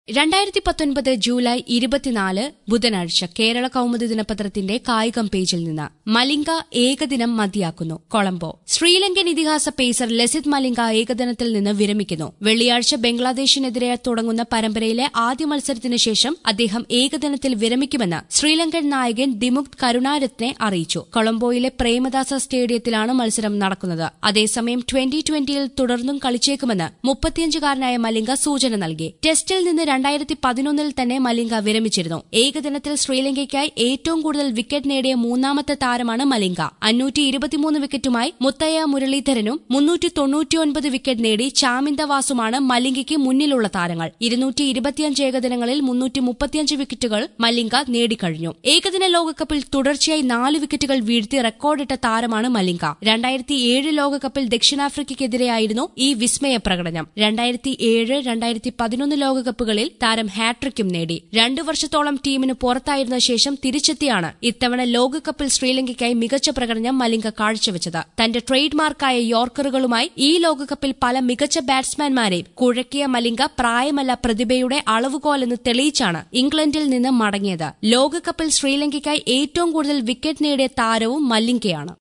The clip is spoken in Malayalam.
രണ്ടായിരത്തി പത്തൊൻപത് ജൂലൈ ഇരുപത്തിനാല് ബുധനാഴ്ച കേരള കൌമുദി ദിനപത്രത്തിന്റെ കായികം പേജിൽ നിന്ന് മലിംഗ ഏകദിനം മതിയാക്കുന്നു കൊളംബോ ശ്രീലങ്കൻ ഇതിഹാസ പേസർ ലസിത് മലിംഗ ഏകദിനത്തിൽ നിന്ന് വിരമിക്കുന്നു വെള്ളിയാഴ്ച ബംഗ്ലാദേശിനെതിരെ തുടങ്ങുന്ന പരമ്പരയിലെ ആദ്യ മത്സരത്തിന് ശേഷം അദ്ദേഹം ഏകദിനത്തിൽ വിരമിക്കുമെന്ന് ശ്രീലങ്കൻ നായകൻ ദിമുക് കരുണാരത്നെ അറിയിച്ചു കൊളംബോയിലെ പ്രേമദാസ സ്റ്റേഡിയത്തിലാണ് മത്സരം നടക്കുന്നത് അതേസമയം ട്വന്റി ട്വന്റിയിൽ തുടർന്നും കളിച്ചേക്കുമെന്ന് മുപ്പത്തിയഞ്ചുകാരനായ മലിംഗ സൂചന നൽകി ടെസ്റ്റിൽ നിന്ന് രണ്ടായിരത്തി പതിനൊന്നിൽ തന്നെ മലിംഗ വിരമിച്ചിരുന്നു ഏകദിനത്തിൽ ശ്രീലങ്കയ്ക്കായി ഏറ്റവും കൂടുതൽ വിക്കറ്റ് നേടിയ മൂന്നാമത്തെ താരമാണ് മലിംഗ അഞ്ഞൂറ്റി ഇരുപത്തിമൂന്ന് വിക്കറ്റുമായി മുത്തയ്യ മുരളീധരനും മുന്നൂറ്റി തൊണ്ണൂറ്റിയൊൻപത് വിക്കറ്റ് നേടി ചാമിന്ദവാസുമാണ് മലിംഗയ്ക്ക് മുന്നിലുള്ള താരങ്ങൾ ഇരുന്നൂറ്റി ഇരുപത്തിയഞ്ച് ഏകദിനങ്ങളിൽ മുന്നൂറ്റി മുപ്പത്തിയഞ്ച് വിക്കറ്റുകൾ മലിംഗ നേടിക്കഴിഞ്ഞു ഏകദിന ലോകകപ്പിൽ തുടർച്ചയായി നാല് വിക്കറ്റുകൾ വീഴ്ത്തി റെക്കോർഡിട്ട താരമാണ് മലിംഗ രണ്ടായിരത്തി ഏഴ് ലോകകപ്പിൽ ദക്ഷിണാഫ്രിക്കയ്ക്കെതിരെയായിരുന്നു ഈ വിസ്മയ പ്രകടനം രണ്ടായിരത്തി ഏഴ് രണ്ടായിരത്തി പതിനൊന്ന് ലോകകപ്പുകളിൽ താരം ഹാട്രിക്കും നേടി രണ്ടു വർഷത്തോളം ടീമിന് പുറത്തായിരുന്ന ശേഷം തിരിച്ചെത്തിയാണ് ഇത്തവണ ലോകകപ്പിൽ ശ്രീലങ്കയ്ക്കായി മികച്ച പ്രകടനം മലിംഗ കാഴ്ചവെച്ചത് തന്റെ ട്രേഡ് മാർക്കായ യോർക്കറുകളുമായി ഈ ലോകകപ്പിൽ പല മികച്ച ബാറ്റ്സ്മാൻമാരെയും കുഴക്കിയ മലിംഗ പ്രായമല്ല പ്രതിഭയുടെ അളവുകോലെന്ന് തെളിയിച്ചാണ് ഇംഗ്ലണ്ടിൽ നിന്ന് മടങ്ങിയത് ലോകകപ്പിൽ ശ്രീലങ്കയ്ക്കായി ഏറ്റവും കൂടുതൽ വിക്കറ്റ് നേടിയ താരവും മലിംഗയാണ്